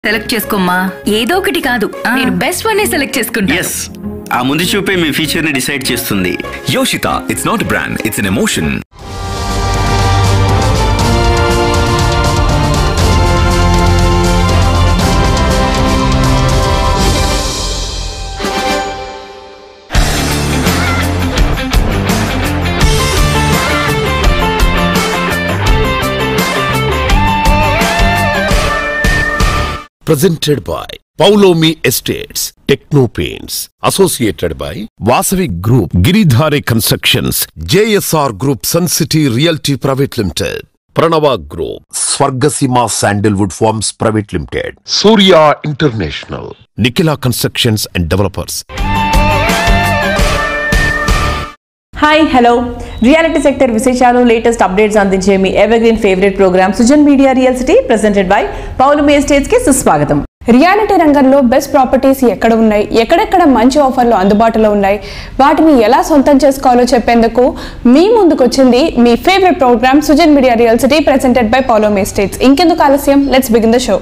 Select చేసుకోమ్మా ఏదో ఒకటి కాదు నేను బెస్ట్ వన్ సెలెక్ట్ చేసుకుంటా ఎస్ ఆ ముందు చూపే మీ ఫీచర్ ని డిసైడ్ చేస్తుంది Yoshita, it's not a brand, it's an emotion. presented by Paulomi Estates, Techno Paints, associated by Vasavi Group, Giridhare Constructions, JSR Group, Sun City Realty Private Limited, Pranava Group, Swargasima Sandalwood Farms Private Limited, Surya International, Nikila Constructions and Developers. Hi hello reality sector విశేషాలు latest updates అందించే మీ evergreen favourite programme Sujan media real city presented by Paulami estates కి సుస్వాగతం reality రంగంలో best properties ఎక్కడ ఉన్నాయి ఎక్కడెక్కడ మంచి ఆఫర్లు అందుబాటులో ఉన్నాయి వాటిని ఎలా సొంతం చేసుకోవాలో చెప్పేందుకు మీ ముందుకు వచ్చింది మీ favourite programme Sujan media real city presented by Poulomi estates ఇంకెందుకు ఆలస్యం let's begin the show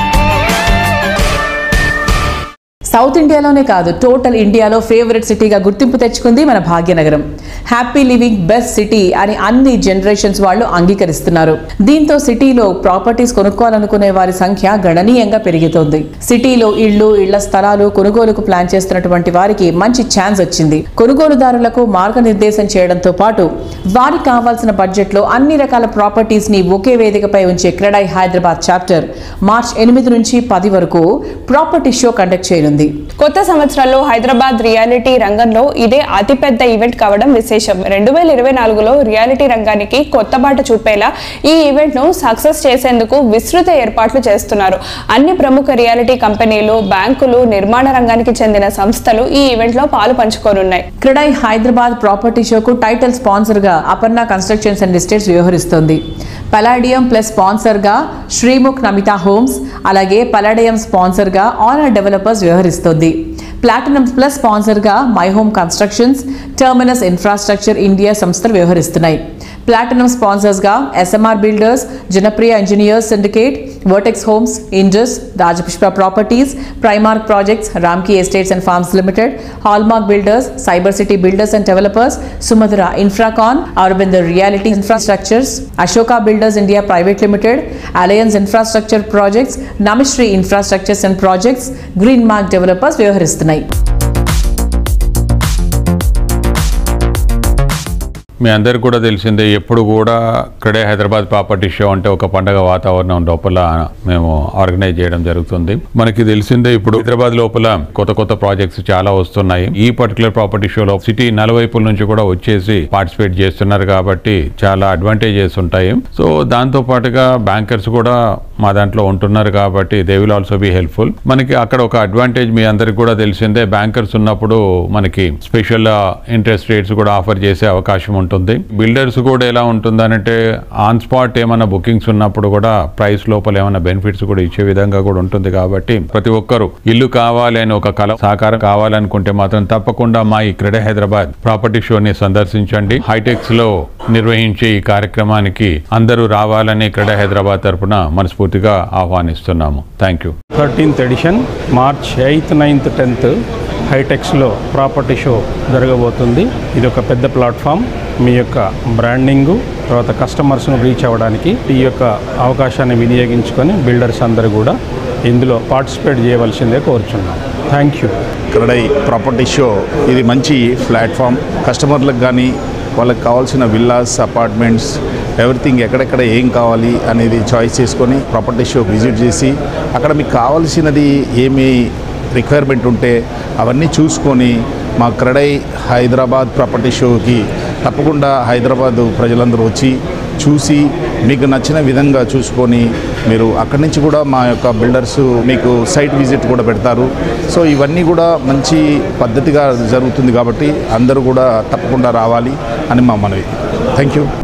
south ఇండియాలోనే కాదు టోటల్ ఇండియాలో ఫేవరెట్ సిటీగా గుర్తింపు తెచ్చుకుంది మన Bhagyanagaram happy living best city అని అన్ని జనరేషన్స్ వాళ్ళు అంగీకరిస్తున్నారు దీంతో సిటీలో ప్రాపర్టీస్ కొనుక్కోవాలనుకునే వారి సంఖ్య గణనీయంగా పెరుగుతోంది సిటీలో ఇళ్లు ఇళ్ల స్థలాలు కొనుగోలుకు ప్లాన్ చేస్తున్నటువంటి వారికి మంచి ఛాన్స్ వచ్చింది కొనుగోలుదారులకు మార్గనిర్దేశం చేయడంతో పాటు వారికి కావాల్సిన బడ్జెట్ లో అన్ని రకాల ప్రాపర్టీస్ ని ఒకే వేదికపై ఉంచే క్రెడై హైదరాబాద్ చాప్టర్ మార్చ్ ఎనిమిది నుంచి పది వరకు ప్రాపర్టీ షో కండక్ట్ చేయనుంది కొత్త సంవత్సరంలో హైదరాబాద్ రియాలిటీ రంగంలో ఇదే అతిపెద్ద ఈవెంట్ కావడం విశేషం రెండు వేల ఇరవై నాలుగులో రియాలిటీ రంగానికి కొత్త బాట చూపేలా ఈ ఈవెంట్ ను సక్సెస్ చేసేందుకు విస్తృత ఏర్పాట్లు చేస్తున్నారు అన్ని ప్రముఖ రియాలిటీ కంపెనీలు బ్యాంకులు నిర్మాణ రంగానికి చెందిన సంస్థలు ఈ ఈవెంట్ లో పాలు పంచుకోనున్నాయి క్రెడై హైదరాబాద్ ప్రాపర్టీ షోకు టైటిల్ స్పాన్సర్ గా అపర్ణ కన్స్ట్రక్షన్స్ అండ్ ఎస్టేట్స్ వ్యవహరిస్తోంది పలాడియం ప్లస్ స్పాన్సర్ గా శ్రీముఖ్ నమిత హోమ్స్ అలాగే పలాడియం స్పాన్సర్ గా ఆనర్ డెవలపర్స్ వ్యవహరిస్తోంది ప్లాటినం ప్లస్ స్పాన్సర్ గా my home constructions terminus infrastructure India సంస్థలు వ్యవహరిస్తున్నాయి ప్లాటినం స్పాన్సర్స్ గా SMR builders Janapriya engineers syndicate vertex homes Indus Rajapushpa properties Primark projects Ramky estates and farms limited Hallmark builders cyber city builders and developers సుమధుర infracon Aravindar reality infrastructures Ashoka builders India private limited alliance infrastructure projects Namishree infrastructures and projects green mark developers వ్యవహరిస్తున్నాయి మీ అందరికి కూడా తెలిసిందే ఎప్పుడు కూడా ఇక్కడే Hyderabad property show అంటే ఒక పండగ వాతావరణం లోపల మేము ఆర్గనైజ్ చేయడం జరుగుతుంది మనకి తెలిసిందే ఇప్పుడు హైదరాబాద్ లోపల కొత్త కొత్త ప్రాజెక్ట్స్ చాలా వస్తున్నాయి ఈ పర్టికులర్ ప్రాపర్టీ షోలో సిటీ నలువైపుల నుంచి కూడా వచ్చేసి పార్టిసిపేట్ చేస్తున్నారు కాబట్టి చాలా అడ్వాంటేజెస్ ఉంటాయి సో దాంతో పాటుగా బ్యాంకర్స్ కూడా మా దాంట్లో ఉంటున్నారు కాబట్టి they will also be helpful మనకి అక్కడ ఒక అడ్వాంటేజ్ మీ అందరికి కూడా తెలిసిందే బ్యాంకర్స్ ఉన్నప్పుడు మనకి స్పెషల్ ఇంట్రెస్ట్ రేట్స్ కూడా ఆఫర్ చేసే అవకాశం ఉంటుంది బిల్డర్స్ కూడా ఎలా ఉంటుందనంటే ఆన్ స్పాట్ ఏమైనా బుకింగ్స్ ఉన్నప్పుడు కూడా ప్రైస్ లోపల ఏమైనా బెనిఫిట్స్ కూడా ఇచ్చే విధంగా కూడా ఉంటుంది కాబట్టి ప్రతి ఒక్కరు ఇల్లు కావాలి అని ఒక కళ సహకారం కావాలనుకుంటే మాత్రం తప్పకుండా మా ఈ క్రెడ హైదరాబాద్ ప్రాపర్టీ షోని సందర్శించండి హైటెక్స్ లో నిర్వహించే ఈ కార్యక్రమానికి అందరూ రావాలని క్రెడ హైదరాబాద్ తరపున మనస్ఫూర్తిగా ఆహ్వానిస్తున్నాము thank you thirteenth edition March eighth ninth tenth హైటెక్స్లో ప్రాపర్టీ షో జరగబోతుంది ఇది ఒక పెద్ద ప్లాట్ఫామ్ మీ యొక్క బ్రాండింగు తర్వాత కస్టమర్స్ను రీచ్ అవ్వడానికి ఈ యొక్క అవకాశాన్ని వినియోగించుకొని బిల్డర్స్ అందరూ కూడా ఇందులో పార్టిసిపేట్ చేయవలసిందే కోరుచున్నాం thank you CREDAI property show ఇది మంచి ప్లాట్ఫామ్ కస్టమర్లకు కానీ వాళ్ళకి కావాల్సిన విల్లాస్ అపార్ట్మెంట్స్ ఎవ్రీథింగ్ ఎక్కడెక్కడ ఏం కావాలి అనేది చాయిస్ చేసుకొని ప్రాపర్టీ షో విజిట్ చేసి అక్కడ మీకు కావాల్సినది ఏమి రిక్వైర్మెంట్ ఉంటే అవన్నీ చూసుకొని మా క్రడై హైదరాబాద్ ప్రాపర్టీ షోకి తప్పకుండా హైదరాబాద్ ప్రజలందరూ వచ్చి చూసి మీకు నచ్చిన విధంగా చూసుకొని మీరు అక్కడి నుంచి కూడా మా యొక్క బిల్డర్స్ మీకు సైట్ విజిట్ కూడా పెడతారు సో ఇవన్నీ కూడా మంచి పద్ధతిగా జరుగుతుంది కాబట్టి అందరూ కూడా తప్పకుండా రావాలి అని మా మనవి థ్యాంక్ యూ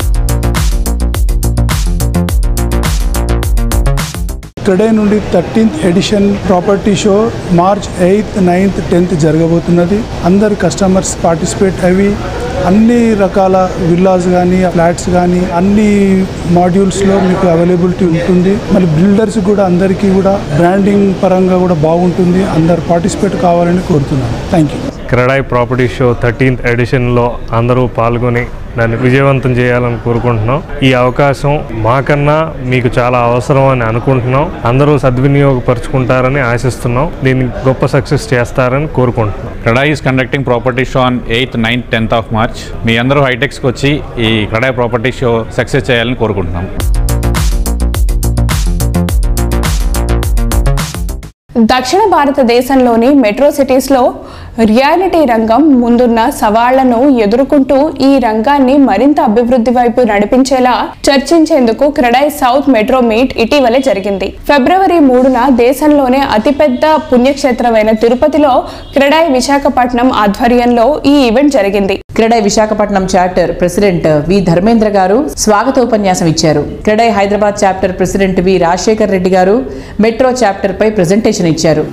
టుడే నుండి thirteenth edition property show March eighth ninth tenth జరగబోతున్నది అందరు కస్టమర్స్ పార్టిసిపేట్ అవి అన్ని రకాల విల్లాస్ కానీ ఫ్లాట్స్ కానీ అన్ని మాడ్యూల్స్లో మీకు అవైలబిలిటీ ఉంటుంది మళ్ళీ బిల్డర్స్ కూడా అందరికీ కూడా బ్రాండింగ్ పరంగా కూడా బాగుంటుంది అందరు పార్టిసిపేట్ కావాలని కోరుతున్నాను thank you CREDAI property show thirteenth ఎడిషన్లో అందరూ పాల్గొని దాన్ని విజయవంతం చేయాలని కోరుకుంటున్నాం ఈ అవకాశం మాకన్నా మీకు చాలా అవసరం అని అనుకుంటున్నాం అందరూ సద్వినియోగపరుచుకుంటారని ఆశిస్తున్నాం దీన్ని గొప్ప సక్సెస్ చేస్తారని కోరుకుంటున్నాం CREDAI is conducting property show on eighth ninth tenth of March మీ అందరూ హైటెక్స్కి వచ్చి ఈ క్రెడాయ్ ప్రాపర్టీ షో సక్సెస్ చేయాలని కోరుకుంటున్నాం దక్షిణ భారతదేశంలోని మెట్రో సిటీస్లో రియాలిటీ రంగం ముందున్న సవాళ్లను ఎదుర్కొంటూ ఈ రంగాన్ని మరింత అభివృద్ధి వైపు నడిపించేలా చర్చించేందుకు క్రెడై సౌత్ మెట్రో మీట్ ఇటీవలే జరిగింది ఫిబ్రవరి మూడున దేశంలోనే అతిపెద్ద పుణ్యక్షేత్రమైన తిరుపతిలో క్రెడై విశాఖపట్నం ఆధ్వర్యంలో ఈ ఈవెంట్ జరిగింది CREDAI Visakhapatnam chapter president V Dharmendra garu స్వాగత ఉపన్యాసం ఇచ్చారు CREDAI Hyderabad chapter president V Rajasekhar Reddy garu metro chapter పై ప్రెజెంటేషన్ ఇచ్చారు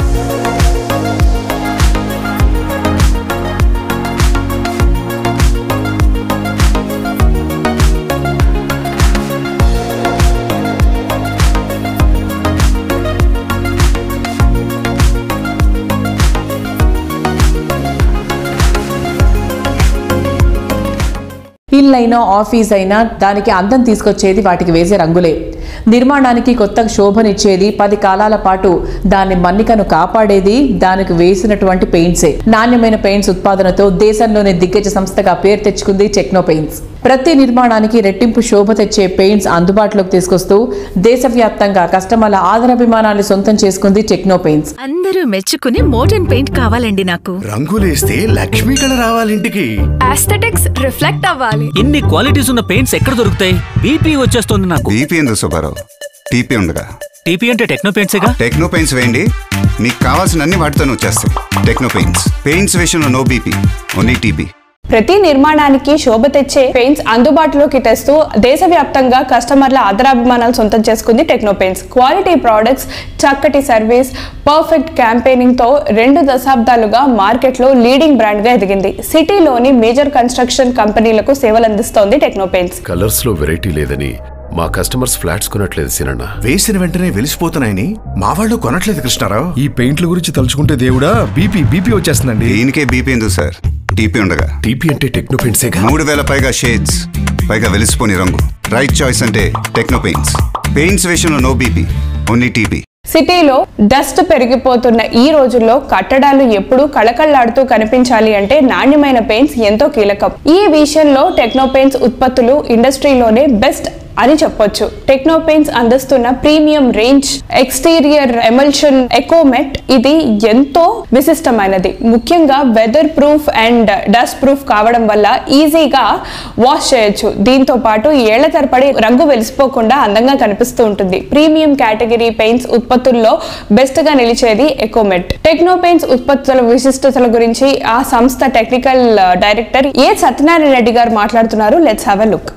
ఇల్లు అయినా ఆఫీస్ అయినా దానికి అందం తీసుకొచ్చేది వాటికి వేసే రంగులే నిర్మాణానికి కొత్త శోభనిచ్చేది పది కాలాల పాటు దాని మన్నికను కాపాడేది దానికి వేసినటువంటి పెయింట్సే నాణ్యమైన పెయింట్స్ ఉత్పాదనతో దేశంలోనే దిగ్గజ సంస్థగా పేరు తెచ్చుకుంది టెక్నో పెయింట్స్ ప్రతి నిర్మాణానికి రెట్టింపు శోభ తెచ్చే పెయింట్స్ అందుబాటులోకి తీసుకొస్తూ దేశవ్యాప్తంగా కస్టమర్ల ఆదరాభిమానాలు సొంతం చేసుకుంది టెక్నో పెయింట్స్ అందరూ మెచ్చుకునే మోడర్న్ పెయింట్ కావాలండి నాకు రంగులేస్తే లక్ష్మీ కళ రావాలింటికి ఆస్థెటిక్స్ రిఫ్లెక్ట్ అవ్వాలి ఇన్ని క్వాలిటీస్ ఉన్న పెయింట్స్ ఎక్కడ దొరుకుతాయి బీపీ వచ్చేస్తుంది నాకు బీపీ ఎందుకు సుబ్బారావు టీపీ ఉండగా టీపీ అంటే టెక్నో పెయింట్సేగా టెక్నో పెయింట్స్ వేయండి మీకు కావాల్సిన అన్ని వాటితోనే వచ్చేస్తాయి టెక్నో పెయింట్స్ పెయింట్స్ విషయంలో నో బీపీ ఓన్లీ టీపీ ప్రతి నిర్మాణానికి శోభ తెచ్చే పెయింట్స్ అందుబాటులోకి తెస్తూ దేశవ్యాప్తంగా కస్టమర్ల ఆదరాభిమానాలు సొంతం చేసుకుంది టెక్నో పెయింట్స్ క్వాలిటీ ప్రోడక్ట్స్ చక్కటి సర్వీస్ పర్ఫెక్ట్ క్యాంపెయినింగ్ తో రెండు దశాబ్దాలుగా మార్కెట్లో లీడింగ్ బ్రాండ్ గా ఎదిగింది సిటీలోని మేజర్ కన్స్ట్రక్షన్ కంపెనీలకు సేవలు అందిస్తోంది టెక్నో పెయింట్స్ కలర్స్ లో వెరైటీ లేదని మా కస్టమర్స్ ఫ్లాట్స్ కొనట్లేదు సినన్న వేసిన వెంటనే వెలిసిపోతున్నాయని మా వాళ్ళు కొనట్లేదు కృష్ణారావు ఈ పెయింట్ల గురించి తలుచుకుంటే దేవుడా బీపీ బీపీ వచ్చేస్తుందండి దీనికే బీపీ ఎందుకు సార్ టీపీ ఉండగా టీపీ అంటే టెక్నో పెయింట్సేగా మూడు వేల పైగా షేడ్స్ పైగా వెలిసిపోని రంగు రైట్ చాయిస్ అంటే టెక్నో పెయింట్స్ పెయింట్స్ విషయంలో నో బీపీ ఓన్లీ టీపీ సిటీలో డస్ట్ పెరిగిపోతున్న ఈ రోజుల్లో కట్టడాలు ఎప్పుడూ కళకళలాడుతూ కనిపించాలి అంటే నాణ్యమైన పెయింట్స్ ఎంతో కీలకం ఈ విషయంలో టెక్నో పెయింట్స్ ఉత్పత్తులు ఇండస్ట్రీలోనే బెస్ట్ అని చెప్పొచ్చు టెక్నో పెయింట్స్ అందిస్తున్న premium range exterior emulsion Ecomet ఇది ఎంతో విశిష్టమైనది ముఖ్యంగా weather proof and dust proof కావడం వల్ల ఈజీగా వాష్ చేయొచ్చు దీంతో పాటు ఏళ్ల తరపడి రంగు వెలిసిపోకుండా అందంగా కనిపిస్తూ ఉంటుంది ప్రీమియం కేటగిరీ పెయింట్స్ ఉత్పత్తుల్లో బెస్ట్ గా నిలిచేది ఎకోమెట్ టెక్నో పెయింట్స్ ఉత్పత్తుల విశిష్టతల గురించి ఆ సంస్థ technical director A Satyanarayana Reddy garu మాట్లాడుతున్నారు let's have a look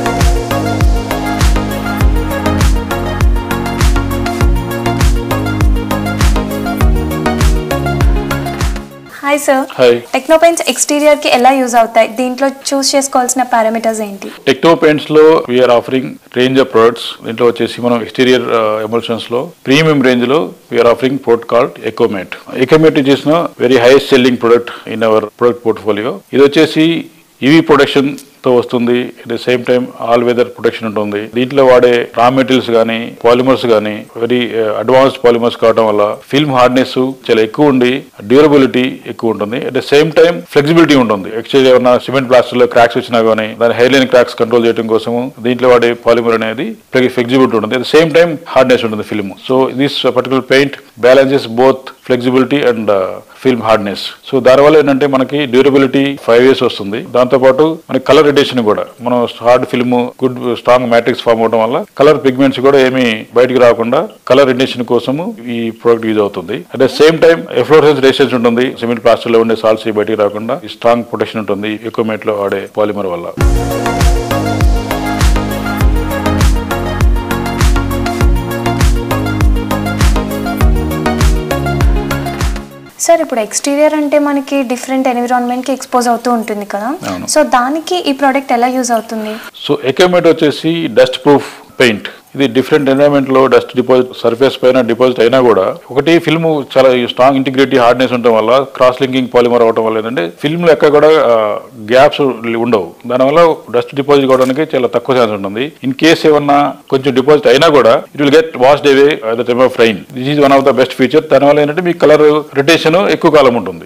hi sir hi techno paints exterior కి ఎలా యూజ్ అవుతాయి దీంట్లో చూస్ చేసుకోవాల్సిన పారామీటర్స్ ఏంటి టెక్నో పెయింట్స్ లో we're offering range of products దీంట్లో వచ్చేసి మనం ఎక్స్టీరియర్ ఎమల్షన్స్ లో ప్రీమియం రేంజ్ లో we're offering product called Ecomate Ecomate చేసిన very highest selling product in our product portfolio ఇది వచ్చేసి ఈవీ ప్రొడక్షన్ తో వస్తుంది at the same time all weather protection ఉంటుంది దీంట్లో వాడే రా మెటీరియల్స్ కానీ పాలిమర్స్ కానీ వెరీ అడ్వాన్స్డ్ పాలిమర్స్ కావడం వల్ల ఫిల్మ్ హార్డ్నెస్ చాలా ఎక్కువ ఉండి డ్యూరబిలిటీ ఎక్కువ ఉంటుంది at the same time flexibility ఉంటుంది ఎక్స్చేంజ్ ఏమన్నా సిమెంట్ ప్లాస్టర్ లో క్రాక్స్ వచ్చినా కానీ దాని హెయిర్లైన్ క్రాక్స్ కంట్రోల్ చేయడం కోసం దీంట్లో వాడే పాలిమర్ అనేది ఫ్లెక్సిబిలిటీ ఉంటుంది at the same time hardness ఉంటుంది film so this particular paint balances both flexibility and film hardness so దానివల్ల ఏంటంటే మనకి డ్యూరబిలిటీ ఫైవ్ ఇయర్స్ వస్తుంది దాంతోపాటు మనకి కలర్ రిటేషన్ కూడా మనం hard film good strong matrix form అవడం వల్ల కలర్ పిగ్మెంట్స్ కూడా ఏమి బయటికి రాకుండా కలర్ రిటేషన్ కోసము ఈ ప్రోడక్ట్ యూజ్ అవుతుంది at the same time efflorescence resistance ఉంటుంది సిమెంట్ ప్లాస్టర్ లో ఉండే సాల్స్ బయటికి రాకుండా స్ట్రాంగ్ ప్రొటెక్షన్ ఉంటుంది ఎక్విప్మెంట్ లో వాడే పాలిమర్ వల్ల సో సార్ ఇప్పుడు ఎక్స్టీరియర్ అంటే మనకి డిఫరెంట్ ఎన్విరాన్మెంట్ కి ఎక్స్పోజ్ అవుతూ ఉంటుంది కదా అవును. సో దానికి ఈ ప్రోడక్ట్ ఎలా యూజ్ అవుతుంది సో ఎకోమేట్ వచ్చేసి డస్ట్ ప్రూఫ్ పెయింట్ ఇది డిఫరెంట్ ఎన్వైరన్మెంట్ లో డస్ట్ డిపాజిట్ సర్ఫేస్ పైన డిపాజిట్ అయినా కూడా ఒకటి ఫిల్మ్ చాలా స్ట్రాంగ్ ఇంటిగ్రిటీ హార్డ్నెస్ ఉండడం వల్ల క్రాస్ లింకింగ్ పాలిమర్ అవడం వల్ల ఏంటంటే ఫిల్మ్ లో ఎక్కడ కూడా గ్యాప్స్ ఉండవు దానివల్ల డస్ట్ డిపాజిట్ కావడానికి చాలా తక్కువ ఛాన్స్ ఉంటుంది ఇన్ కేస్ ఏమన్నా కొంచెం డిపాజిట్ అయినా కూడా it will get washed away at the time of rain this is one of the best feature దానివల్ల ఏంటంటే మీ కలర్ రొటేషన్ ఎక్కువ కాలం ఉంటుంది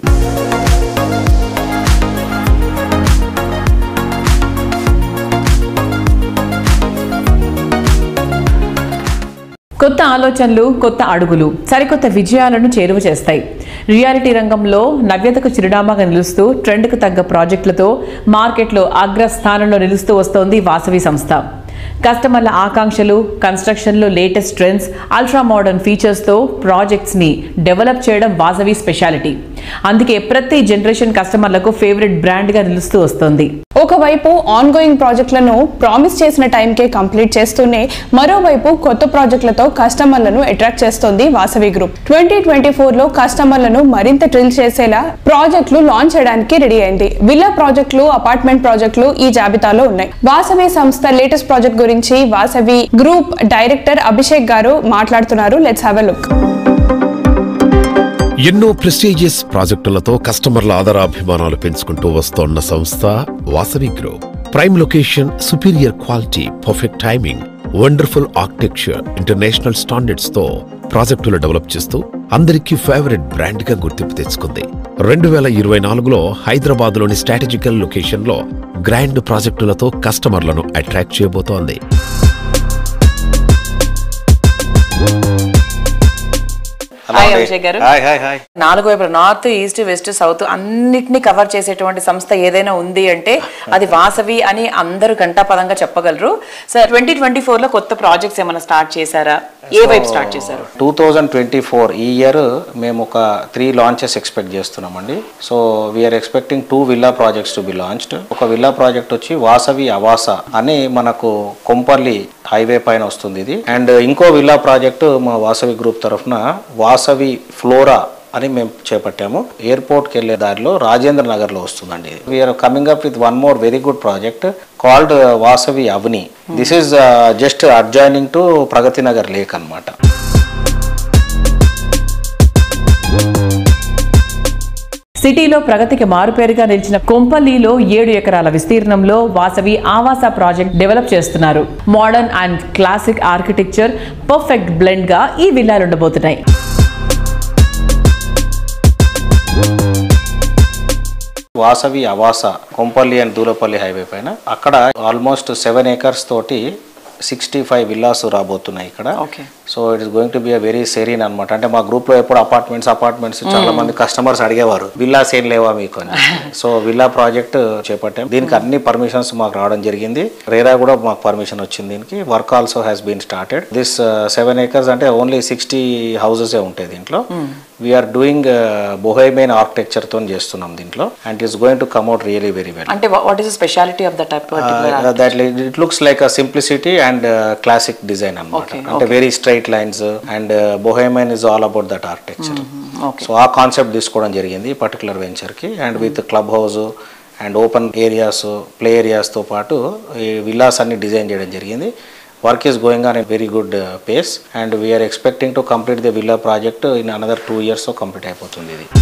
కొత్త ఆలోచనలు కొత్త అడుగులు సరికొత్త విజయాలను చేరువ చేస్తాయి రియాలిటీ రంగంలో నవ్యతకు చిరునామాగా నిలుస్తూ ట్రెండ్కు తగ్గ ప్రాజెక్టులతో మార్కెట్లో అగ్రస్థానంలో నిలుస్తూ వస్తోంది వాసవి సంస్థ కస్టమర్ల ఆకాంక్షలు కన్స్ట్రక్షన్లో లేటెస్ట్ ట్రెండ్స్ అల్ట్రా మోడర్న్ ఫీచర్స్తో ప్రాజెక్ట్స్ని డెవలప్ చేయడం వాసవి స్పెషాలిటీ అందుకే ప్రతి జనరేషన్ కస్టమర్లకు ఫేవరెట్ బ్రాండ్గా నిలుస్తూ వస్తోంది ఒకవైపు ఆన్ గోయింగ్ ప్రాజెక్టులను ప్రామిస్ చేసిన టైంకే కంప్లీట్ చేస్తూనే మరోవైపు కొత్త ప్రాజెక్టులతో కస్టమర్లను అట్రాక్ట్ చేస్తోంది వాసవి గ్రూప్ ట్వంటీ ట్వంటీ ఫోర్లో కస్టమర్లను మరింత థ్రిల్ చేసేలా ప్రాజెక్టులు లాంచ్ చేయడానికి రెడీ అయింది విల్లా ప్రాజెక్టులు అపార్ట్మెంట్ ప్రాజెక్టులు ఈ జాబితాలో ఉన్నాయి వాసవి సంస్థ లేటెస్ట్ ప్రాజెక్ట్ గురించి వాసవి గ్రూప్ డైరెక్టర్ అభిషేక్ గారు మాట్లాడుతున్నారు లెట్స్ హ్యావ్ ఎ లుక్ ఎన్నో ప్రెస్టీజియస్ ప్రాజెక్టులతో కస్టమర్ల ఆదరాభిమానాలు పెంచుకుంటూ వస్తోన్న సంస్థ Vasavi group prime location superior quality perfect timing wonderful architecture international standards తో ప్రాజెక్టులు డెవలప్ చేస్తూ అందరికీ ఫేవరెట్ బ్రాండ్ గా గుర్తింపు తెచ్చుకుంది రెండు వేల ఇరవై నాలుగులో హైదరాబాద్ లోని స్ట్రాటజికల్ లొకేషన్ లో గ్రాండ్ ప్రాజెక్టులతో కస్టమర్లను అట్రాక్ట్ చేయబోతోంది హాయ్ అభిషేక్ గారు హాయ్ హాయ్ హాయ్ నాలుగు వైపుల నార్త్ ఈస్ట్ వెస్ట్ సౌత్ అన్నిటినీ కవర్ చేసేటువంటి సంస్థ ఏదైనా ఉంది అంటే అది వాసవి అని అందరూ ఘంటాపదంగా చెప్పగలరు సార్ ట్వంటీ ట్వంటీ ఫోర్ లో కొత్త ప్రాజెక్ట్స్ ఏమైనా స్టార్ట్ చేశారా ఏ వైపు స్టార్ట్ చేశారు టూ థౌజండ్ ట్వంటీ ఫోర్ ఈ ఇయర్ మేము ఒక త్రీ లాంచెస్ ఎక్స్పెక్ట్ చేస్తున్నామండి so we're expecting two villa projects to be launched ఒక విల్లా ప్రాజెక్ట్ వచ్చి వాసవి అవాస అని మనకు కొంపల్లి హైవే పైన వస్తుంది ఇది అండ్ ఇంకో విల్లా ప్రాజెక్టు మా వాసవి గ్రూప్ తరఫున వాసవి ఫ్లోరా అని మేము చేపట్టాము ఎయిర్పోర్ట్కి వెళ్ళే దారిలో రాజేంద్ర నగర్లో వస్తుందండి we're coming up with one more very good project called Vasavi Avani this is just adjoining to Pragathi Nagar lake అనమాట సిటీలో ప్రగతికి మారుపేరుగా నిలిచిన కొంపల్లిలో ఏడు ఎకరాల విస్తీర్ణంలో వాసవి ఆవాస ప్రాజెక్ట్ డెవలప్ చేస్తున్నారు modern and classic architecture perfect blend గా ఈ విల్లాలు ఉండబోతున్నాయి వాసవి అవాస కొంపల్లి అండ్ దూలపల్లి హైవే పైన అక్కడ ఆల్మోస్ట్ సెవెన్ ఏకర్స్ తోటి సిక్స్టీ ఫైవ్ విల్లాస్ రాబోతున్నాయి ఇక్కడ so it is going to be a very serene అనమాట అంటే మా గ్రూప్ లో ఎప్పుడు అపార్ట్మెంట్స్ అపార్ట్మెంట్స్ చాలా Mm. మంది కస్టమర్స్ అడిగేవారు విల్లాస్ ఏం లేవా మీకు అని సో విల్లా ప్రాజెక్ట్ చేపట్టాం దీనికి అన్ని పర్మిషన్స్ మాకు రావడం జరిగింది రేరా కూడా మాకు పర్మిషన్ వచ్చింది దీనికి work also has been started this seven acres అంటే ఓన్లీ సిక్స్టీ హౌసెస్ ఉంటాయి దీంట్లో వీఆర్ డూయింగ్ బొహైమెయిన్ ఆర్కిటెక్చర్ తో చేస్తున్నాం దీంట్లో and it's going to come out really very well అంటే what is speciality of the type that it looks like a simplicity and classic design అనమాట Okay, అంటే okay. Very straight lines and bohemian is all about that architecture so ఆ concept తీసుకోవడం జరిగింది particular వెంచర్కి and with club house and open areas play ఏరియాస్తో పాటు ఈ villas అన్ని design చేయడం జరిగింది work is going on a very good pace and we are expecting to complete the villa project in another two years complete అయిపోతుంది ఇది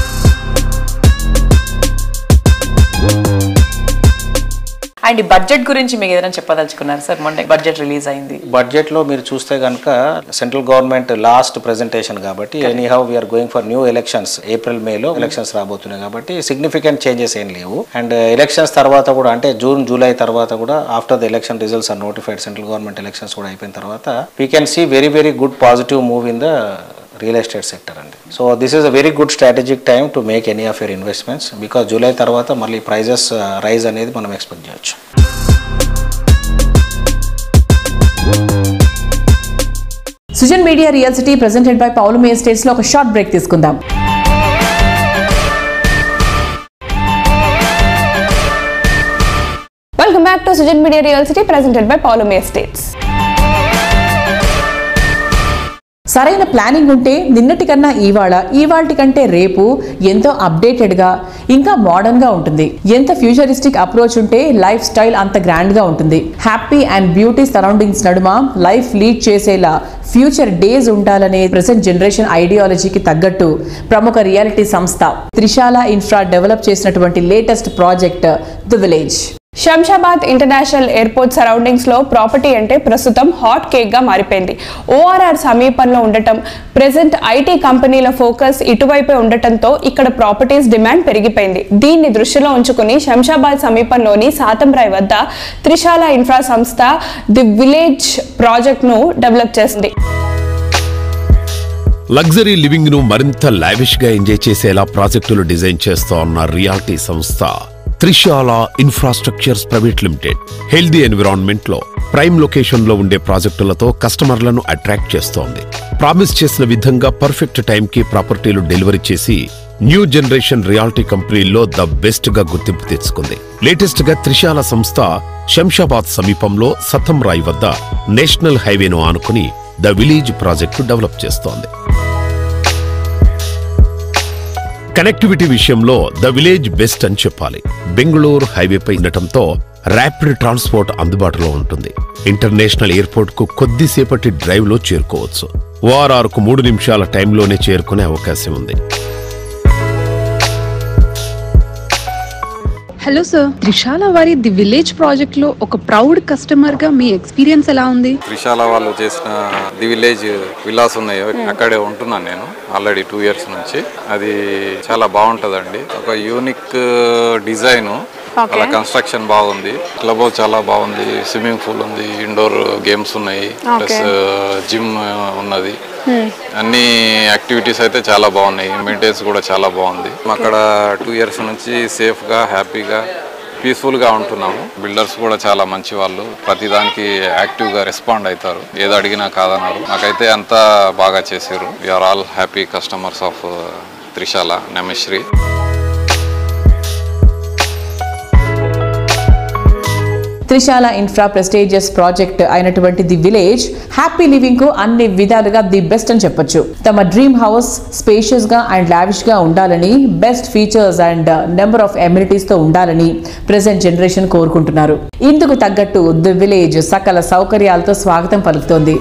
and ఈ budget గురించి మీకు ఏదైనా చెప్పదలుచుకున్నారు సార్ మొన్న బడ్జెట్ రిలీజ్ అయింది బడ్జెట్లో మీరు చూస్తే కనుక సెంట్రల్ గవర్నమెంట్ లాస్ట్ ప్రెజెంటేషన్ కాబట్టి anyhow we are going for new elections April మేలో ఎలక్షన్స్ రాబోతున్నాయి కాబట్టి సిగ్నిఫికెంట్ చేంజెస్ ఏం లేవు అండ్ ఎలక్షన్స్ తర్వాత కూడా అంటే జూన్ జూలై తర్వాత కూడా after the election results are notified central government elections కూడా అయిపోయిన తర్వాత we can see very very good positive move in the real estate sector అండి so this is a very good strategic time to make any of your investments because July తర్వాత మళ్ళీ prices rise అనేది మనం expect చేయొచ్చు Sujan media real city presented by Paulami estates లో ఒక short break తీసుకుందాం welcome back to Sujan media real city presented by Paulami estates సరైన planning ఉంటే నిన్నటి కన్నా ఇవాళ ఇవాళ కంటే రేపు ఎంతో అప్డేటెడ్ గా ఇంకా మోడర్న్ గా ఉంటుంది ఎంత ఫ్యూచరిస్టిక్ అప్రోచ్ ఉంటే లైఫ్ స్టైల్ అంత గ్రాండ్ గా ఉంటుంది హ్యాపీ అండ్ బ్యూటీ సరౌండింగ్స్ నడుమ లైఫ్ లీడ్ చేసేలా ఫ్యూచర్ డేస్ ఉండాలనే ప్రెసెంట్ జనరేషన్ ఐడియాలజీకి తగ్గట్టు ప్రముఖ రియాలిటీ సంస్థ త్రిశాల ఇన్ఫ్రా డెవలప్ చేసినటువంటి latest project the village Shamshabad international airport surroundings లో ప్రాపర్టీ అంటే ప్రస్తుతం హాట్ కేక్ గా మారిపోయింది ఓఆర్ఆర్ సమీపంలో ఉండటం ప్రెసెంట్ ఐటీ కంపెనీల ఫోకస్ ఇటువైపే ఉండటంతో ఇక్కడ ప్రాపర్టీస్ డిమాండ్ పెరిగిపోయింది దీన్ని దృష్టిలో ఉంచుకుని శంషాబాద్ సమీపంలోని సాతంరాయ్ వద్ద త్రిశాల ఇన్ఫ్రా సంస్థ ది విలేజ్ ప్రాజెక్ట్ ను డెవలప్ చేసింది లగ్జరీ లివింగ్ ను మరింత లావిష్ గా ఎంజాయ్ చేసేలా ప్రాజెక్టులు డిజైన్ చేస్తూ ఉన్న రియాలిటీ సంస్థ Trishala infrastructures private limited healthy environment లో ప్రైమ్ లొకేషన్ లో ఉండే ప్రాజెక్టులతో కస్టమర్లను అట్రాక్ట్ చేస్తోంది ప్రామిస్ చేసిన విధంగా పర్ఫెక్ట్ టైం కి ప్రాపర్టీలు డెలివరీ చేసి న్యూ జనరేషన్ రియాలిటీ కంపెనీల్లో ద బెస్ట్ గా గుర్తింపు తెచ్చుకుంది లేటెస్ట్ గా త్రిశాల సంస్థ శంషాబాద్ సమీపంలో సతంరాయ్ వద్ద నేషనల్ హైవేను ఆనుకుని ద విలేజ్ ప్రాజెక్టు డెవలప్ చేస్తోంది కనెక్టివిటీ విషయంలో ద విలేజ్ బెస్ట్ అని చెప్పాలి బెంగళూరు హైవేపై ఉండటంతో ర్యాపిడ్ ట్రాన్స్పోర్ట్ అందుబాటులో ఉంటుంది ఇంటర్నేషనల్ ఎయిర్పోర్ట్ కు కొద్దిసేపటి డ్రైవ్ లో చేరుకోవచ్చు ఓఆర్ఆర్ కు మూడు నిమిషాల టైంలోనే చేరుకునే అవకాశం ఉంది హలో సార్ త్రిశాల వారి ది విలేజ్ ప్రాజెక్ట్ లో ఒక ప్రౌడ్ కస్టమర్ గా మీ ఎక్స్పీరియన్స్ ఎలా ఉంది త్రిశాల వాళ్ళు చేసిన ది విలేజ్ విలాస్ ఉన్నాయో అక్కడే ఉంటున్నాను నేను ఆల్రెడీ టూ ఇయర్స్ నుంచి అది చాలా బాగుంటుందండి ఒక యూనిక్ డిజైన్ అలా కన్స్ట్రక్షన్ బాగుంది క్లబ్ హౌస్ చాలా బాగుంది స్విమ్మింగ్ పూల్ ఉంది ఇండోర్ గేమ్స్ ఉన్నాయి ప్లస్ జిమ్ ఉన్నది అన్ని యాక్టివిటీస్ అయితే చాలా బాగున్నాయి మెయింటెనెన్స్ కూడా చాలా బాగుంది అక్కడ టూ ఇయర్స్ నుంచి సేఫ్గా హ్యాపీగా పీస్ఫుల్గా ఉంటున్నాము బిల్డర్స్ కూడా చాలా మంచి వాళ్ళు ప్రతిదానికి యాక్టివ్గా రెస్పాండ్ అవుతారు ఏది అడిగినా కాదన్నారు నాకైతే అంతా బాగా చేసారు we are all happy customers of Trishala Namashree Trishala infra prestigious project అయినటువంటి ది విలేజ్ హ్యాపీ లివింగ్ కు అన్ని విధాలుగా ది బెస్ట్ అని చెప్పొచ్చు తమ డ్రీమ్ హౌస్ స్పేషియస్ గా అండ్ లావిష్ గా ఉండాలని best features and number of amenities తో ఉండాలని ప్రెసెంట్ జనరేషన్ కోరుకుంటున్నారు ఇందుకు తగ్గట్టు ది విలేజ్ సకల సౌకర్యాలతో స్వాగతం పలుకుతోంది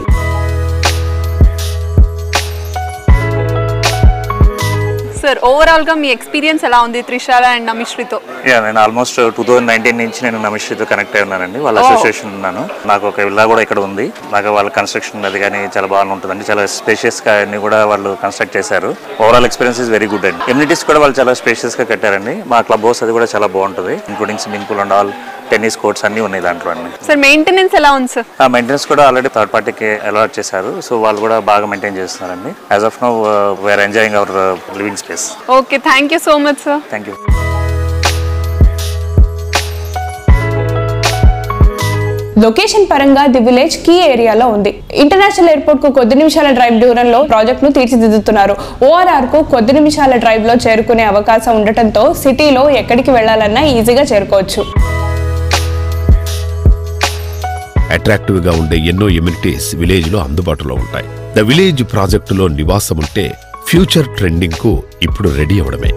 సార్ ఓవరాల్ గా మీ ఎక్స్పీరియన్స్ ఎలా ఉంది త్రిశాల అండ్ నమిశ్రీతో యా నేను ఆల్మోస్ట్ టూ థౌజండ్ నైన్టీన్ నుంచి నేను నమిష్తో కనెక్ట్ అయి ఉన్నానండి వాళ్ళ Oh. అసోసియేషన్ ఉన్నాను నాకు ఒక విల్లా కూడా ఇక్కడ ఉంది నాకు వాళ్ళ కన్స్ట్రక్షన్ అది కానీ చాలా బాగా ఉంటుందండి చాలా స్పేషియస్ గా అన్ని కూడా వాళ్ళు కన్స్ట్రక్ట్ చేశారు overall experience is very good అండి ఎమ్యూనిటీస్ కూడా వాళ్ళు చాలా స్పేషియస్ గా కట్టారండి మా క్లబ్ హౌస్ అది కూడా చాలా బాగుంటుంది including swimming pool and all tennis courts అన్ని ఉన్నాయి దాంట్లో అండి సార్ మెయింటెనెన్స్ ఎలా ఉంది సార్ ఆ మెయింటెనెన్స్ కూడా ఆల్రెడీ థర్డ్ పార్టీకి అలాట్ చేశారు సో వాళ్ళు కూడా బాగా మెయింటైన్ చేస్తున్నారండి as of now we are enjoying our living space okay thank you so much sir thank you location పరంగా ది విలేజ్ కీ ఏరియాలో ఉంది ఇంటర్నేషనల్ ఎయిర్పోర్ట్ కు కొద్ది నిమిషాల డ్రైవ్ దూరంలో ప్రాజెక్ట్ ను తీర్చిదిద్దుతున్నారు ఓఆర్ఆర్ కు కొద్ది నిమిషాల డ్రైవ్ లో చేరుకునే అవకాశం ఉండటంతో సిటీలో ఎక్కడికి వెళ్లాలన్నా ఈజీగా చేరుకోవచ్చు అట్రాక్టివ్ గా ఉండే ఎన్నో ఎమ్యూనిటీస్ విలేజ్ లో అందుబాటులో ఉంటాయి ద విలేజ్ ప్రాజెక్టులో నివాసం ఉంటే ఫ్యూచర్ ట్రెండింగ్ కు ఇప్పుడు రెడీ అవడమే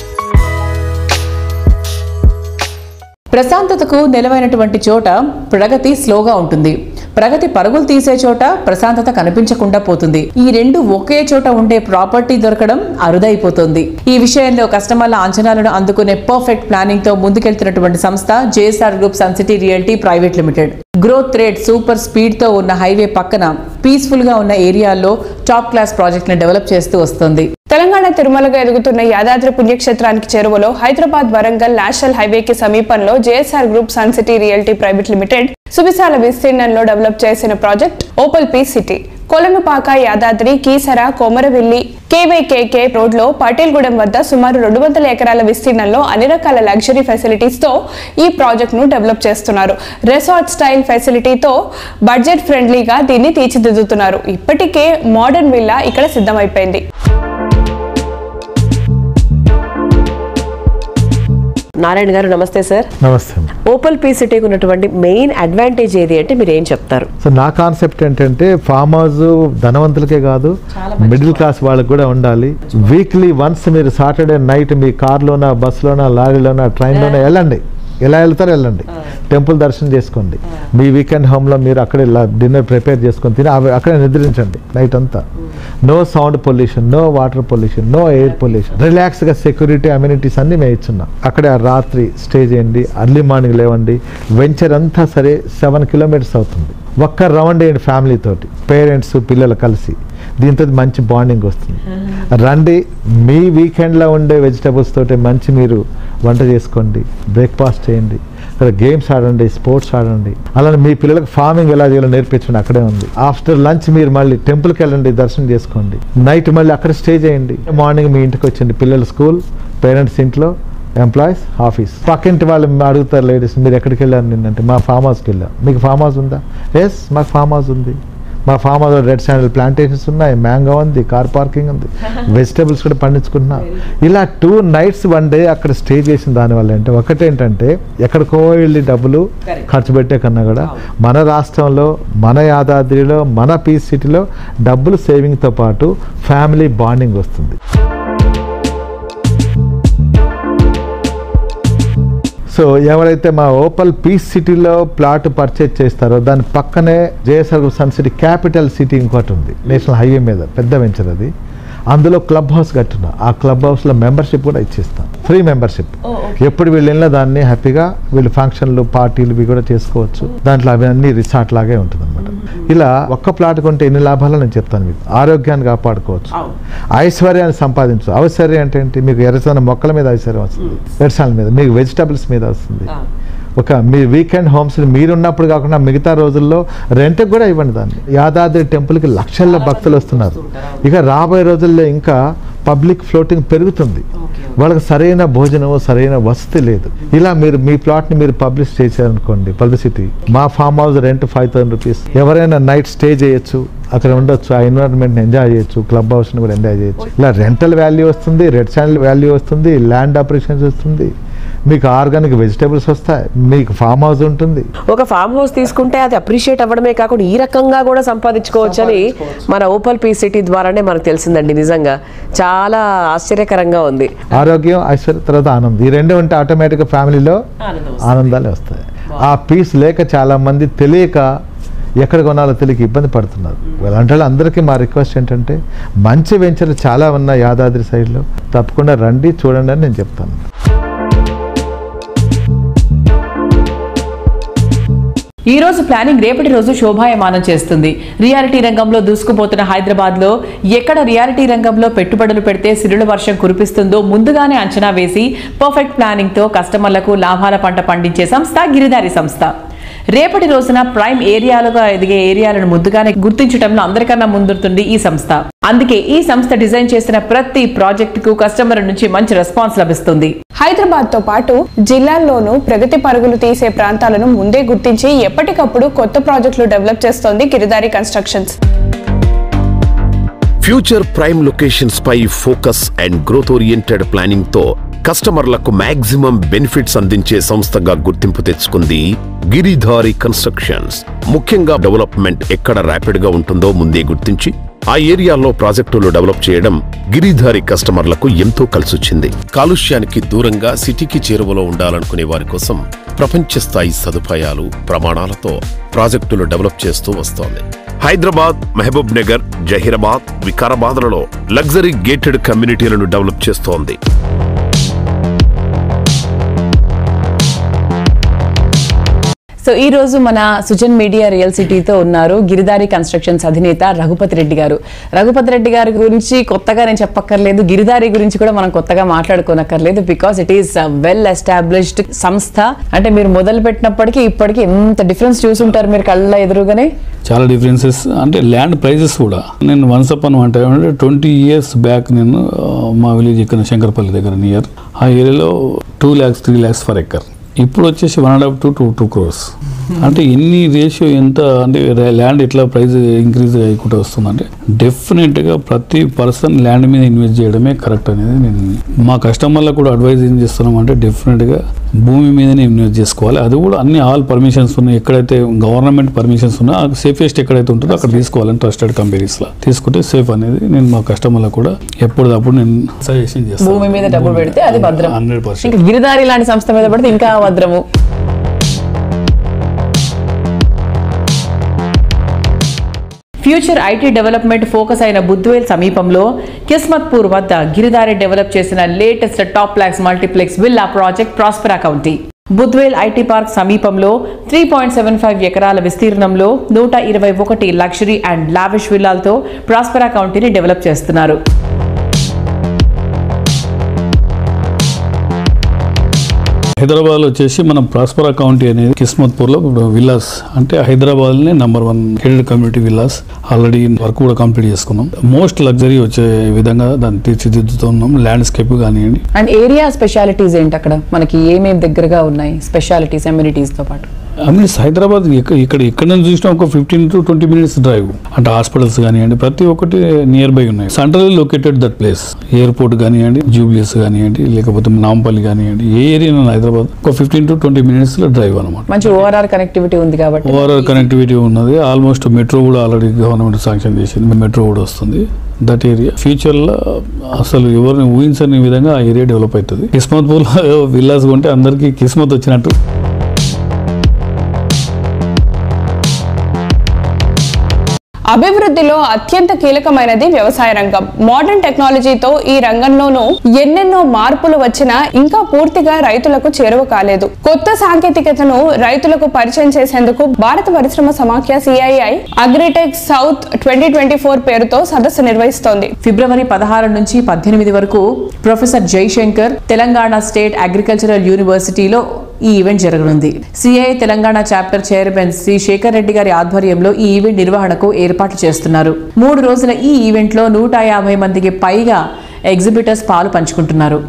ప్రశాంతతకు నిలవైనటువంటి చోట ప్రగతి స్లోగా ఉంటుంది ప్రగతి పరుగులు తీసే చోట ప్రశాంతత కనిపించకుండా పోతుంది ఈ రెండు ఒకే చోట ఉండే ప్రాపర్టీ దొరకడం అరుదైపోతుంది ఈ విషయంలో కస్టమర్ల అంచనాలను అందుకునే పర్ఫెక్ట్ ప్లానింగ్ తో ముందుకెళ్తున్నటువంటి సంస్థ JSR group sun city realty private limited growth rate super speed తో ఉన్న హైవే పక్కన పీస్ఫుల్ గా ఉన్న ఏరియాల్లో టాప్ క్లాస్ ప్రాజెక్ట్ ని డెవలప్ చేస్తూ వస్తుంది తెలంగాణ తిరుమలగా ఎదుగుతున్న యాదాద్రి పుణ్యక్షేత్రానికి చేరువలో హైదరాబాద్ వరంగల్ నేషనల్ హైవేకి సమీపంలో JSR group sun city realty private limited సువిశాల విస్తీర్ణంలో డెవలప్ చేసిన project opal peace city Kolanupaka Yadadri Keesara Komuravelli KYKK రోడ్లో పటేల్గూడెం వద్ద సుమారు రెండు వందల ఎకరాల విస్తీర్ణంలో అన్ని రకాల లగ్జరీ ఫెసిలిటీస్ తో ఈ ప్రాజెక్ట్ ను డెవలప్ చేస్తున్నారు రెసార్ట్ స్టైల్ ఫెసిలిటీతో బడ్జెట్ ఫ్రెండ్లీగా దీన్ని తీర్చిదిద్దుతున్నారు ఇప్పటికే మోడర్న్ విల్లా ఇక్కడ సిద్ధమైపోయింది నారాయణ గారు నమస్తే సార్ నమస్తే ఓపల్ పీ సిటీకి ఉన్నటువంటి మెయిన్ అడ్వాంటేజ్ ఏది అంటే మీరు ఏం చెప్తారు సో నా కాన్సెప్ట్ ఏంటంటే ఫామ్ హౌస్ ధనవంతులకే కాదు మిడిల్ క్లాస్ వాళ్ళకి కూడా ఉండాలి వీక్లీ వన్స్ మీరు సాటర్డే నైట్ మీ కార్లోనా బస్సులోనా లారీలోనా ట్రైన్లోనా వెళ్ళండి ఎలా వెళ్తారో వెళ్ళండి టెంపుల్ దర్శనం చేసుకోండి మీ వీకెండ్ హోమ్లో మీరు అక్కడే డిన్నర్ ప్రిపేర్ చేసుకొని తిని అవి అక్కడే నిద్రించండి నైట్ అంతా no sound pollution no water pollution no air pollution రిలాక్స్గా సెక్యూరిటీ అమ్యూనిటీస్ అన్ని మేము ఇచ్చున్నాం అక్కడే ఆ రాత్రి స్టే చేయండి అర్లీ మార్నింగ్ లేవండి వెంచర్ అంతా సరే సెవెన్ కిలోమీటర్స్ అవుతుంది ఒక్క రౌండ్ వేయండి ఫ్యామిలీ తోటి పేరెంట్స్ పిల్లలు కలిసి దీంతో మంచి బాండింగ్ వస్తుంది రండి మీ వీకెండ్లో ఉండే వెజిటబుల్స్ తోటి మంచి మీరు వంట చేసుకోండి బ్రేక్ఫాస్ట్ చేయండి ఇక్కడ గేమ్స్ ఆడండి స్పోర్ట్స్ ఆడండి అలానే మీ పిల్లలకు ఫార్మింగ్ ఎలా చేయాలో నేర్పించండి అక్కడే ఉంది ఆఫ్టర్ లంచ్ మీరు మళ్ళీ టెంపుల్కి వెళ్ళండి దర్శనం చేసుకోండి నైట్ మళ్ళీ అక్కడ స్టే చేయండి మార్నింగ్ మీ ఇంటికి వచ్చింది పిల్లలు స్కూల్ పేరెంట్స్ ఇంట్లో ఎంప్లాయీస్ ఆఫీస్ పక్కింటి వాళ్ళు అడుగుతారు లేడీస్ మీరు ఎక్కడికి వెళ్ళారు నిన్నంటే మా ఫామ్ హౌస్కి వెళ్ళాం మీకు ఫామ్ హౌస్ ఉందా ఎస్ మాకు ఫామ్ హౌస్ ఉంది మా farm house red sandal plantations ఉన్నాయి మ్యాంగో ఉంది కార్ పార్కింగ్ ఉంది వెజిటేబుల్స్ కూడా పండించుకుంటున్నాం ఇలా టూ నైట్స్ వన్ డే అక్కడ స్టే చేసిన దానివల్ల అంటే ఒకటేంటంటే ఎక్కడికో వెళ్ళి డబ్బులు ఖర్చు పెట్టే కన్నా కూడా మన రాష్ట్రంలో మన యాదాద్రిలో మన పీస్ సిటీలో డబ్బులు సేవింగ్తో పాటు ఫ్యామిలీ బాండింగ్ వస్తుంది సో ఎవరైతే మా ఓపల్ పీస్ సిటీలో ప్లాట్ పర్చేజ్ చేస్తారో దాని పక్కనే JSR sun city capital city ఇంకోటి ఉంది నేషనల్ హైవే మీద పెద్ద వెంచర్ అది అందులో క్లబ్ హౌస్ కట్టున్నా ఆ క్లబ్ హౌస్లో మెంబర్షిప్ కూడా ఇచ్చేస్తాం ఫ్రీ మెంబర్షిప్ ఎప్పుడు వీళ్ళు వెళ్ళినా దాన్ని హ్యాపీగా వీళ్ళు ఫంక్షన్లు పార్టీలు ఇవి కూడా చేసుకోవచ్చు దాంట్లో అవి అన్ని రిసార్ట్ లాగే ఉంటుంది అనమాట ఇలా ఒక్క ప్లాట్ కొంటే ఎన్ని లాభాలు నేను చెప్తాను మీకు ఆరోగ్యాన్ని కాపాడుకోవచ్చు ఐశ్వర్యాన్ని సంపాదించు ఐశ్వర్యం అంటే ఏంటి మీకు ఎర్రచందన మొక్కల మీద ఐశ్వర్యం వస్తుంది ఎర్రచాల మీద మీకు వెజిటబుల్స్ మీద వస్తుంది ఒక మీ వీకెండ్ హోమ్స్ మీరు ఉన్నప్పుడు కాకుండా మిగతా రోజుల్లో రెంట్కి కూడా ఇవ్వండి దాన్ని యాదాద్రి టెంపుల్కి లక్షల్లో భక్తులు వస్తున్నారు ఇక రాబోయే రోజుల్లో ఇంకా పబ్లిక్ ఫ్లోటింగ్ పెరుగుతుంది వాళ్ళకి సరైన భోజనం సరైన వసతి లేదు ఇలా మీరు మీ ప్లాట్ని మీరు పబ్లిష్ చేశారనుకోండి పబ్లిసిటీ మా farm house rent five thousand rupees ఎవరైనా నైట్ స్టే చేయొచ్చు అక్కడ ఉండొచ్చు ఆ ఎన్విరాన్మెంట్ని ఎంజాయ్ చేయొచ్చు క్లబ్ హౌస్ని కూడా ఎంజాయ్ చేయొచ్చు ఇలా రెంటల్ వాల్యూ వస్తుంది రెడ్ ఛానల్ వాల్యూ వస్తుంది ల్యాండ్ ఆపరేషన్స్ వస్తుంది మీకు ఆర్గానిక్ వెజిటేబుల్స్ వస్తాయి మీకు ఫామ్ హౌస్ ఉంటుంది ఒక ఫామ్ హౌస్ తీసుకుంటే అది అప్రిషియేట్ అవ్వడమే కాకుండా ఈ రకంగా కూడా సంపాదించుకోవచ్చు అని మన ఓపల్ పీ సిటీ ద్వారానే మనకు తెలిసిందండి నిజంగా చాలా ఆశ్చర్యకరంగా ఉంది ఆరోగ్యం ఐశ్వర్యం తర్వాత ఆనందం ఈ రెండు ఉంటే ఆటోమేటిక్గా ఫ్యామిలీలో ఆనందాలే వస్తాయి ఆ పీస్ లేక చాలా మంది తెలియక ఎక్కడ కొనాలో తెలియక ఇబ్బంది పడుతున్నారు అలాంటి వాళ్ళు అందరికీ మా రిక్వెస్ట్ ఏంటంటే మంచి వెంచర్లు చాలా ఉన్నాయి యాదాద్రి సైడ్లో తప్పకుండా రండి చూడండి అని నేను చెప్తాను ఈ రోజు ప్లానింగ్ రేపటి రోజు శోభాయమానం చేస్తుంది రియాలిటీ రంగంలో దూసుకుపోతున్న హైదరాబాద్ లో ఎక్కడ రియాలిటీ రంగంలో పెట్టుబడులు పెడితే సిరుల వర్షం కురిపిస్తుందో ముందుగానే అంచనా వేసి పర్ఫెక్ట్ ప్లానింగ్ తో కస్టమర్లకు లాభాల పంట పండించే సంస్థ గిరిదారి సంస్థ రేపటి రోజున ప్రైమ్ ఏరియాలుగా ఎదిగే ఏరియాలను ముందుగానే గుర్తించడంలో అందరికన్నా ముందుంటుంది ఈ సంస్థ అందుకే ఈ సంస్థ డిజైన్ చేసిన ప్రతి ప్రాజెక్టుకు కస్టమర్ నుంచి మంచి రెస్పాన్స్ లభిస్తుంది హైదరాబాద్ తో పాటు జిల్లాల్లోనూ ప్రగతి పరుగులు తీసే ప్రాంతాలను ముందే గుర్తించి ఎప్పటికప్పుడు కొత్త ప్రాజెక్టులు డెవలప్ చేస్తోంది Giridhari constructions future prime locations పై focus and growth oriented planning తో కస్టమర్లకు మాక్సిమం బెనిఫిట్స్ అందించే సంస్థగా గుర్తింపు తెచ్చుకుంది గిరిధారి కన్స్ట్రక్షన్స్ ముఖ్యంగా డెవలప్మెంట్ ఎక్కడ ర్యాపిడ్ గా ఉంటుందో ముందే గుర్తించి ఆ ఏరియాలో ప్రాజెక్టులు డెవలప్ చేయడం గిరిధారి కస్టమర్లకు ఎంతో కలిసొచ్చింది కాలుష్యానికి దూరంగా సిటీకి చేరువలో ఉండాలనుకునే వారి కోసం ప్రపంచ స్థాయి సదుపాయాలు ప్రమాణాలతో ప్రాజెక్టులు డెవలప్ చేస్తూ వస్తోంది హైదరాబాద్ మహబూబ్ నగర్ జహీరాబాద్ వికారాబాద్లలో లగ్జరీ గేటెడ్ కమ్యూనిటీలను డెవలప్ చేస్తోంది సో ఈ రోజు మన సుజన్ మీడియా రియల్ సిటీతో ఉన్నారు గిరిదారి కన్స్ట్రక్షన్స్ అధినేత రఘుపతి రెడ్డి గారు రఘుపతి రెడ్డి గారి గురించి కొత్తగా నేను చెప్పక్కర్లేదు గిరిదారి గురించి కూడా మనం కొత్తగా మాట్లాడుకోనక్కర్లేదు because it is well established సంస్థ అంటే మీరు మొదలు పెట్టినప్పటికీ ఇప్పటికీ ఎంత డిఫరెన్స్ చూసుంటారు మీరు కళ్ళ ఎదురుగానే చాలా డిఫరెన్సెస్ అంటే ల్యాండ్ ప్రైజెస్ కూడా నేను వన్స్ అప్ అని అంటే ట్వంటీ ఇయర్స్ బ్యాక్ నేను ఆ, మా విలేజ్ ఇక్కడ శంకరపల్లి దగ్గర నియర్ ఆ ఏరియాలో two lakhs three lakhs for acre ఇప్పుడు వచ్చేసి one and half to two two crores అంటే ఎన్ని రేషియో ఎంత అంటే ల్యాండ్ ఎట్లా ప్రైస్ ఇంక్రీజ్ అయ్యకుండా వస్తుందంటే డెఫినెట్గా ప్రతి పర్సన్ ల్యాండ్ మీద ఇన్వెస్ట్ చేయడమే కరెక్ట్ అనేది నేను మా కస్టమర్లకు కూడా అడ్వైజ్ ఏం చేస్తున్నాం అంటే డెఫినెట్గా భూమి మీదనే ఇన్వెస్ట్ చేసుకోవాలి అది కూడా అన్ని ఆల్ పర్మిషన్స్ ఉన్నాయి ఎక్కడైతే గవర్నమెంట్ పర్మిషన్స్ ఉన్నాయో సేఫెస్ట్ ఎక్కడైతే ఉంటుందో అక్కడ తీసుకోవాలని ట్రస్టెడ్ కంపెనీస్లో తీసుకుంటే సేఫ్ అనేది నేను మా కస్టమర్లకు కూడా ఎప్పటికప్పుడు నేను సజెషన్ చేస్తాను భూమి మీద డబ్బులు పెడితే అది భద్రం హండ్రెడ్ పర్సెంట్ ఇంకా గిరిదారి లాంటి సంస్థ మీద పడితే ఇంకా భద్రము ఫ్యూచర్ ఐటీ డెవలప్మెంట్ ఫోకస్ అయిన బుద్వేల్ సమీపంలో కిస్మత్పూర్ వద్ద గిరిదారి డెవలప్ చేసిన లేటెస్ట్ టాప్ ప్లాక్స్ multiplex villa project prospera county Budvel IT park సమీపంలో త్రీ పాయింట్ సెవెన్ ఫైవ్ ఎకరాల విస్తీర్ణంలో నూట ఇరవై ఒకటి లగ్జరీ అండ్ లావిష్ విల్లాలతో ప్రాస్పరా కౌంటీని డెవలప్ చేస్తున్నారు హైదరాబాద్ వచ్చేసి మనం ప్రాస్పరా కౌంటీ అనేది కిస్మత్పూర్ లో విల్లాస్ అంటే హైదరాబాద్ నే number one gated community villas already work కూడా కంప్లీట్ చేసుకున్నాం మోస్ట్ లగ్జరీ వచ్చే విధంగా దాన్ని తీర్చిదిద్దుతున్నాం ల్యాండ్స్కేప్ కానివ్వండి అండ్ ఏరియా స్పెషాలిటీస్ ఏంటి అక్కడ మనకి ఏమేమి దగ్గరగా ఉన్నాయి స్పెషాలిటీస్ అమ్యూనిటీస్ తో పాటు మీన్స్ హైదరాబాద్ ఇక్కడ ఇక్కడ ఎక్కడ నుంచి చూసినా ఒక fifteen to twenty minutes drive అంటే హాస్పిటల్స్ కానివ్వండి ప్రతి ఒక్కటి నియర్ బై ఉన్నాయి central located that place airport కానివ్వండి జూబ్లీస్ కానివ్వండి లేకపోతే నాంపల్లి కానివ్వండి ఏ ఏరియా హైదరాబాద్ ఒక ఫిఫ్టీన్ టు ట్వంటీ మినిట్స్ లో డ్రైవ్ అనమాట మంచి ఓఆర్ఆర్ కనెక్టివిటీ ఉంది కాబట్టి ఓవరాల్ కనెక్టివిటీ ఉన్నది ఆల్మోస్ట్ మెట్రో కూడా ఆల్రెడీ గవర్నమెంట్ శాంక్షన్ చేసింది మెట్రో కూడా వస్తుంది దట్ ఏరియా ఫ్యూచర్లో అసలు ఎవరిని ఊహించని విధంగా ఆ ఏరియా డెవలప్ అవుతుంది కిస్మత్పూర్లో విల్లాస్ కొంటే అందరికీ కిస్మత్ వచ్చినట్టు అభివృద్ధిలో అత్యంత కీలకమైనది వ్యవసాయ రంగం మోడర్న్ టెక్నాలజీతో ఈ రంగంలోనూ ఎన్నెన్నో మార్పులు వచ్చినా ఇంకా పూర్తిగా రైతులకు చేరువ కాలేదు కొత్త సాంకేతికతను రైతులకు పరిచయం చేసేందుకు భారత పరిశ్రమ సమాఖ్య CII agritech south twenty twenty four పేరుతో సదస్సు నిర్వహిస్తోంది ఫిబ్రవరి పదహారు నుంచి పద్దెనిమిది వరకు professor Jaishankar Telangana state agricultural యూనివర్సిటీలో ఈ ఈవెంట్ జరగనుంది CII Telangana chapter chairman Shri Shekar Reddy గారి ఆధ్వర్యంలో ఈ ఈవెంట్ నిర్వహణకు ఏర్పాట్లు చేస్తున్నారు మూడు రోజుల ఈ ఈవెంట్ లో నూట యాభై మందికి పైగా ఎగ్జిబిటర్స్ పాలు పంచుకుంటున్నారు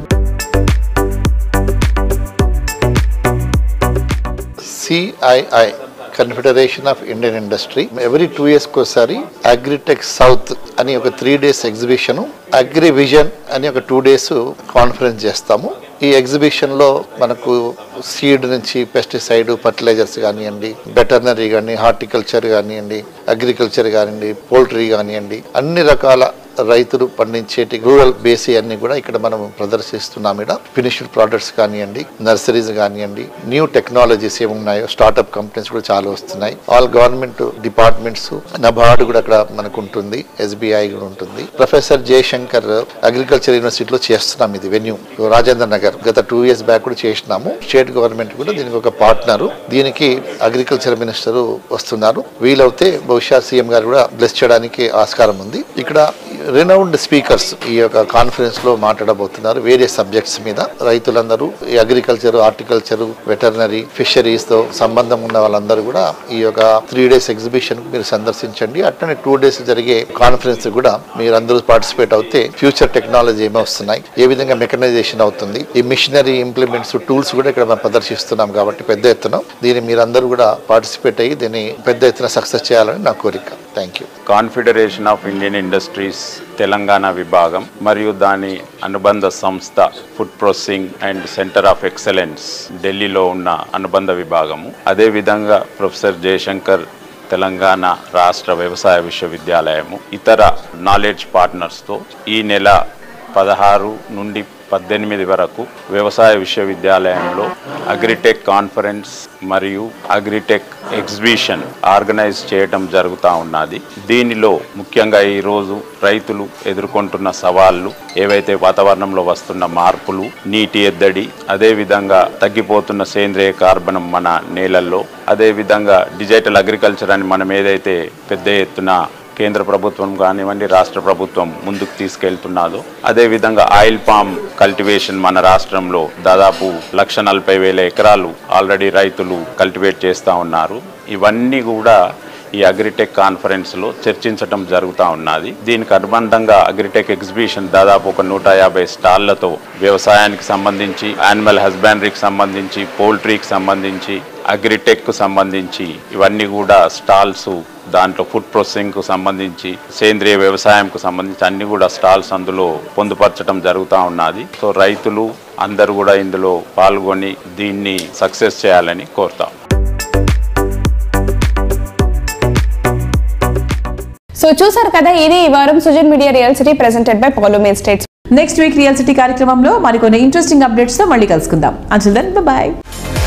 CII confederation of Indian industry every two ఇయర్స్కి ఒకసారి అగ్రిటెక్ సౌత్ అని ఒక three days exhibition agri vision అని ఒక టూ డేస్ కాన్ఫరెన్స్ చేస్తాము ఈ ఎగ్జిబిషన్లో మనకు సీడ్ నుంచి పెస్టిసైడ్ ఫర్టిలైజర్స్ కానివ్వండి వెటర్నరీ కానీ హార్టికల్చర్ కానివ్వండి అగ్రికల్చర్ కానివ్వండి పోల్ట్రీ కానివ్వండి అన్ని రకాల రైతులు పండించేటి రూరల్ బేసి అన్ని కూడా ఇక్కడ మనం ప్రదర్శిస్తున్నాం ఇక్కడ ఫినిష్డ్ ప్రోడక్ట్స్ కానివ్వండి నర్సరీస్ కానివ్వండి న్యూ టెక్నాలజీస్ ఏమున్నాయో స్టార్ట్అప్ కంపెనీస్ కూడా చాలా వస్తున్నాయి ఆల్ గవర్నమెంట్ డిపార్ట్మెంట్స్ నబార్డు కూడా అక్కడ మనకు ఉంటుంది ఎస్బీఐ కూడా ఉంటుంది ప్రొఫెసర్ జయశంకర్ అగ్రికల్చర్ యూనివర్సిటీలో చేస్తున్నాం ఇది వెన్యూ రాజేంద్ర నగర్ గత టూ ఇయర్స్ బ్యాక్ కూడా చేసినాము స్టేట్ గవర్నమెంట్ కూడా దీనికి ఒక పార్ట్నర్ దీనికి అగ్రికల్చర్ మినిస్టర్ వస్తున్నారు వీలవుతే బహుశా సీఎం గారు కూడా బ్లెస్ చేయడానికి ఆస్కారం ఉంది ఇక్కడ రినౌండ్ స్పీకర్స్ ఈ యొక్క కాన్ఫరెన్స్ లో మాట్లాడబోతున్నారు వేరే సబ్జెక్ట్స్ మీద రైతులందరూ ఈ అగ్రికల్చర్ హార్టికల్చర్ వెటర్నరీ ఫిషరీస్ తో సంబంధం ఉన్న వాళ్ళందరూ కూడా ఈ యొక్క త్రీ డేస్ ఎగ్జిబిషన్ మీరు సందర్శించండి అట్లనే టూ డేస్ జరిగే కాన్ఫరెన్స్ కూడా మీరు అందరూ పార్టిసిపేట్ అవుతే ఫ్యూచర్ టెక్నాలజీ ఏమో వస్తున్నాయి ఏ విధంగా మెకనైజేషన్ అవుతుంది ఈ మిషనరీ ఇంప్లిమెంట్స్ టూల్స్ కూడా ఇక్కడ మనం ప్రదర్శిస్తున్నాం కాబట్టి పెద్ద ఎత్తున దీన్ని మీరందరూ కూడా పార్టిసిపేట్ అయ్యి దీన్ని పెద్ద ఎత్తున సక్సెస్ చేయాలని నా కోరిక thank you confederation of Indian industries Telangana విభాగం మరియు దాని అనుబంధ సంస్థ food processing and centre of excellence ఢిల్లీలో ఉన్న అనుబంధ విభాగము అదేవిధంగా ప్రొఫెసర్ జయశంకర్ తెలంగాణ రాష్ట్ర వ్యవసాయ విశ్వవిద్యాలయము ఇతర నాలెడ్జ్ పార్ట్నర్స్తో ఈ నెల పదహారు నుండి పద్దెనిమిది వరకు వ్యవసాయ విశ్వవిద్యాలయంలో అగ్రిటెక్ కాన్ఫరెన్స్ మరియు అగ్రిటెక్ ఎగ్జిబిషన్ ఆర్గనైజ్ చేయటం జరుగుతూ ఉన్నది దీనిలో ముఖ్యంగా ఈరోజు రైతులు ఎదుర్కొంటున్న సవాళ్లు ఏవైతే వాతావరణంలో వస్తున్న మార్పులు నీటి ఎద్దడి అదేవిధంగా తగ్గిపోతున్న సేంద్రియ కార్బనం మన నేలల్లో అదేవిధంగా డిజిటల్ అగ్రికల్చర్ అని మనం ఏదైతే పెద్ద ఎత్తున కేంద్ర ప్రభుత్వం కానివ్వండి రాష్ట్ర ప్రభుత్వం ముందుకు తీసుకెళ్తున్నదో అదేవిధంగా ఆయిల్ పామ్ కల్టివేషన్ మన రాష్ట్రంలో దాదాపు లక్ష నలభై వేల ఎకరాలు ఆల్రెడీ రైతులు కల్టివేట్ చేస్తూ ఉన్నారు ఇవన్నీ కూడా ఈ అగ్రిటెక్ కాన్ఫరెన్స్లో చర్చించడం జరుగుతూ ఉన్నది దీనికి అనుబంధంగా అగ్రిటెక్ ఎగ్జిబిషన్ దాదాపు ఒక నూట యాభై స్టాళ్లతో వ్యవసాయానికి సంబంధించి యానిమల్ హస్బెండరీకి సంబంధించి పౌల్ట్రీకి సంబంధించి అగ్రిటెక్ కు సంబంధించి ఇవన్నీ కూడా స్టాల్స్ దాంట్లో ఫుడ్ ప్రాసెసింగ్కు సంబంధించి సేంద్రియ వ్యవసాయంకు సంబంధించి అన్ని కూడా స్టాల్స్ అందులో పొందుపరచడం జరుగుతూ ఉన్నది సో రైతులు అందరూ కూడా ఇందులో పాల్గొని దీన్ని సక్సెస్ చేయాలని కోరుతాం సో చూసారు కదా ఇది ఈ వారం Sujan media real city presented by Paulomi estates next week real city కార్యక్రమంలో మరికొన్ని ఇంట్రెస్టింగ్ అప్డేట్స్తో మళ్ళీ కలుసుకుందాం అంచుల్ దెన్ బాయ్